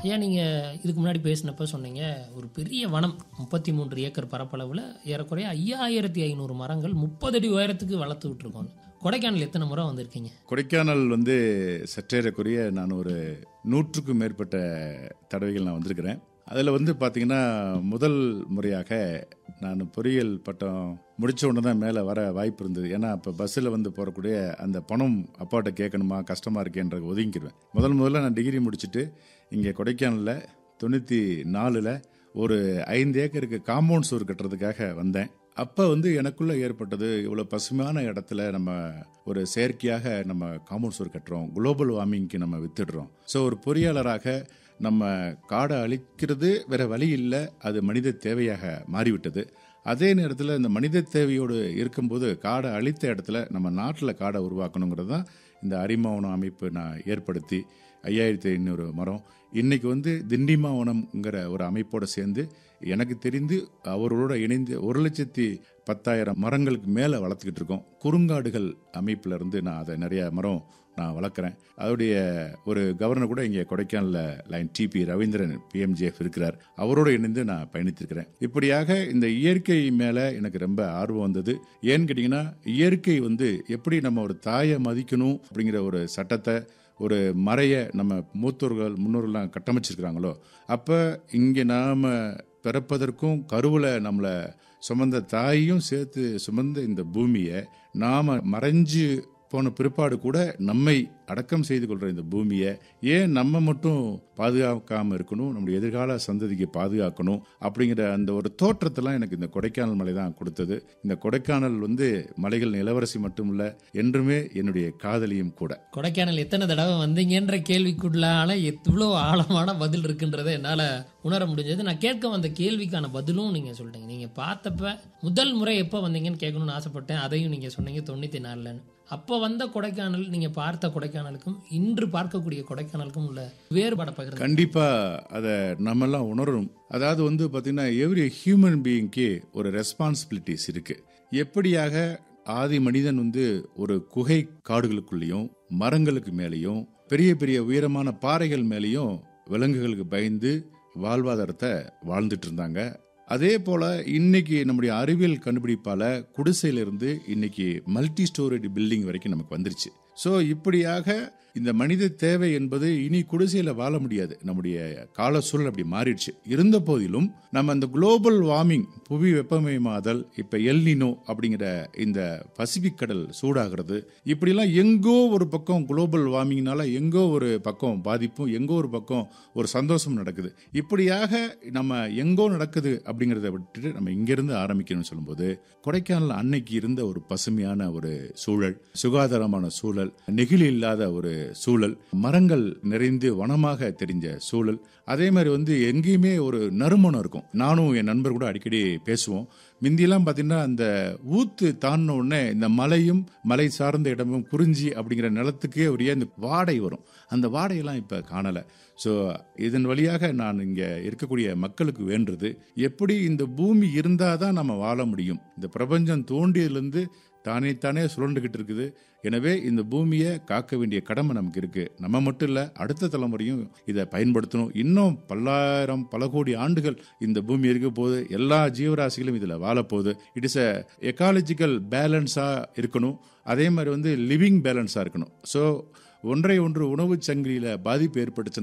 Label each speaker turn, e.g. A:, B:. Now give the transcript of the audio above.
A: ஐயா நீங்கள் இதுக்கு முன்னாடி பேசினப்ப சொன்னீங்க ஒரு பெரிய வனம் முப்பத்தி மூன்று ஏக்கர் பரப்பளவில் ஏறக்குறைய ஐயாயிரத்தி ஐநூறு மரங்கள் முப்பது அடி உயரத்துக்கு வளர்த்து விட்டுருக்கோம் கொடைக்கானல் எத்தனை முறை வந்திருக்கீங்க
B: கொடைக்கானல் வந்து சற்றேறக்குரிய நான் ஒரு நூற்றுக்கும் மேற்பட்ட தடவைகள் நான் வந்திருக்கிறேன் அதில் வந்து பார்த்தீங்கன்னா முதல் முறையாக நான் பொறியியல் பட்டம் முடிச்ச உடனே தான் மேலே வர வாய்ப்பு இருந்தது ஏன்னா அப்போ பஸ்ஸில் வந்து போகக்கூடிய அந்த பணம் அப்பாட்ட கேட்கணுமா கஷ்டமாக இருக்கேன்ற ஒதுங்கிடுவேன் முதல் முதல்ல நான் டிகிரி முடிச்சுட்டு இங்கே கொடைக்கானலில் தொண்ணூற்றி நாலில் ஒரு ஐந்து ஏக்கருக்கு காம்பவுண்ட் சுவர் கட்டுறதுக்காக வந்தேன் அப்போ வந்து எனக்குள்ள ஏற்பட்டது இவ்வளோ பசுமையான இடத்துல நம்ம ஒரு செயற்கையாக நம்ம காம்பவுண்ட் சுவர் கட்டுறோம் குளோபல் வார்மிங்க்கு நம்ம வித்துடுறோம் ஸோ ஒரு பொறியாளராக நம்ம காடை அழிக்கிறது வேற வழி இல்லை அது மனித தேவையாக மாறிவிட்டது அதே நேரத்தில் இந்த மனித தேவையோடு இருக்கும்போது காடை அழித்த இடத்துல நம்ம நாட்டில் காடை உருவாக்கணுங்கிறது தான் இந்த அரிமாவனம் அமைப்பு நான் ஏற்படுத்தி ஐயாயிரத்தி ஐநூறு மரம் இன்னைக்கு வந்து திண்டிமாவனம்ங்கிற ஒரு அமைப்போடு சேர்ந்து எனக்கு தெரிந்து அவர்களோட இணைந்து ஒரு லட்சத்தி பத்தாயிரம் மரங்களுக்கு மேலே வளர்த்துக்கிட்டு இருக்கோம் குறுங்காடுகள் அமைப்பில் இருந்து நான் அதை நிறைய மரம் நான் வளர்க்குறேன் அதோடைய ஒரு கவர்னர் கூட இங்கே கொடைக்கானலில் லைன் டிபி ரவீந்திரன் பிஎம்ஜிஎஃப் இருக்கிறார் அவரோடு இணைந்து நான் பயணித்திருக்கிறேன் இப்படியாக இந்த இயற்கை மேலே எனக்கு ரொம்ப ஆர்வம் வந்தது ஏன்னு கேட்டிங்கன்னா இயற்கை வந்து எப்படி நம்ம ஒரு தாயை மதிக்கணும் அப்படிங்கிற ஒரு சட்டத்தை ஒரு மறைய நம்ம மூத்தோர்கள் முன்னோர்கள்லாம் கட்டமைச்சிருக்கிறாங்களோ அப்போ இங்கே நாம் பிறப்பதற்கும் கருவில் நம்மளை சுமந்த தாயையும் சேர்த்து சுமந்த இந்த பூமியை நாம் மறைஞ்சு போன பிற்பாடு கூட நம்மை அடக்கம் செய்து கொள்கிற இந்த பூமியை ஏன் நம்ம மட்டும் பாதுகாக்காமல் இருக்கணும் நம்முடைய எதிர்கால சந்ததிக்கு பாதுகாக்கணும் அப்படிங்கிற அந்த ஒரு தோற்றத்தெல்லாம் எனக்கு இந்த கொடைக்கானல் மலை தான் கொடுத்தது இந்த கொடைக்கானல் வந்து மலைகள் இளவரசி மட்டும் இல்லை என்றுமே என்னுடைய காதலியும் கூட
A: கொடைக்கானல் எத்தனை தடவை வந்தீங்கன்ற கேள்விக்குள்ளால எவ்வளோ ஆழமான பதில் இருக்குன்றதை என்னால் உணர முடிஞ்சது நான் கேட்க வந்த கேள்விக்கான பதிலும் நீங்கள் சொல்லிட்டீங்க நீங்கள் பார்த்தப்ப முதல் முறை எப்போ வந்தீங்கன்னு கேட்கணும்னு ஆசைப்பட்டேன் அதையும் நீங்கள் சொன்னீங்க தொண்ணூற்றி நாலுலன்னு அப்போ வந்த கொடைக்கானல் நீங்கள் பார்த்த கொடைக்கானலுக்கும் இன்று பார்க்கக்கூடிய கொடைக்கானலுக்கும் உள்ள வேறுபாடை பகிர்ந்து
B: கண்டிப்பா அதை நம்மெல்லாம் உணரணும் அதாவது வந்து பார்த்தீங்கன்னா எவ்ரி ஹியூமன் பீயிங்க்கு ஒரு ரெஸ்பான்சிபிலிட்டிஸ் இருக்கு எப்படியாக ஆதி மனிதன் வந்து ஒரு குகை காடுகளுக்குள்ளேயும் மரங்களுக்கு மேலேயும் பெரிய பெரிய உயரமான பாறைகள் மேலேயும் விலங்குகளுக்கு பயந்து வாழ்வாதாரத்தை வாழ்ந்துட்டு இருந்தாங்க அதே போல இன்னைக்கு நம்முடைய அறிவியல் கண்டுபிடிப்பால குடிசையிலிருந்து இன்னைக்கு மல்டி ஸ்டோரேஜ் பில்டிங் வரைக்கும் நமக்கு வந்துருச்சு ஸோ இப்படியாக இந்த மனித தேவை என்பது இனி குடிசையில வாழ முடியாது நம்முடைய கால சூழல் அப்படி மாறிடுச்சு இருந்த போதிலும் நம்ம அந்த குளோபல் வார்மிங் புவி வெப்பமயமாதல் இப்ப எல்னினோ அப்படிங்கிற இந்த பசிபிக் கடல் சூடாகிறது இப்படிலாம் எங்கோ ஒரு பக்கம் குளோபல் வார்மிங்னால எங்கோ ஒரு பக்கம் பாதிப்பும் எங்கோ ஒரு பக்கம் ஒரு சந்தோஷம் நடக்குது இப்படியாக நம்ம எங்கோ நடக்குது அப்படிங்கிறத விட்டுட்டு நம்ம இங்கிருந்து ஆரம்பிக்கணும்னு சொல்லும்போது கொடைக்கானல் அன்னைக்கு இருந்த ஒரு பசுமையான ஒரு சூழல் சுகாதாரமான சூழல் நெகிழி இல்லாத ஒரு சூழல் மரங்கள் நிறைந்து வனமாக தெரிஞ்ச சூழல் அதே மாதிரி வந்து எங்கேயுமே ஒரு நறுமணம் இருக்கும் நானும் என் நண்பர் கூட அடிக்கடி பேசுவோம் முந்தியெல்லாம் பார்த்தீங்கன்னா அந்த ஊத்து தாண்டின உடனே இந்த மலையும் மலை சார்ந்த இடமும் குறிஞ்சி அப்படிங்கிற நிலத்துக்கே ஒரு இந்த வாடை வரும் அந்த வாடையெல்லாம் இப்போ காணலை ஸோ இதன் வழியாக நான் இங்கே இருக்கக்கூடிய மக்களுக்கு வேண்டுறது எப்படி இந்த பூமி இருந்தால் தான் நம்ம வாழ முடியும் இந்த பிரபஞ்சம் தோண்டியதுலேருந்து தானே தானே சுழண்டுகிட்டு இருக்குது எனவே இந்த பூமியை காக்க வேண்டிய கடமை நமக்கு இருக்கு நம்ம மட்டும் இல்ல அடுத்த தலைமுறையும் இதை பயன்படுத்தணும் இன்னும் பல்லாயிரம் பல கோடி ஆண்டுகள் இந்த பூமி இருக்க போது எல்லா ஜீவராசிகளும் இதில் வாழப்போகுது இட் இஸ் அ எக்காலஜிக்கல் பேலன்ஸாக இருக்கணும் அதே மாதிரி வந்து லிவிங் பேலன்ஸாக இருக்கணும் ஸோ ஒன்றை ஒன்று உணவுச் சங்கிலியில் பாதிப்பு ஏற்பட்டுச்சுன்னா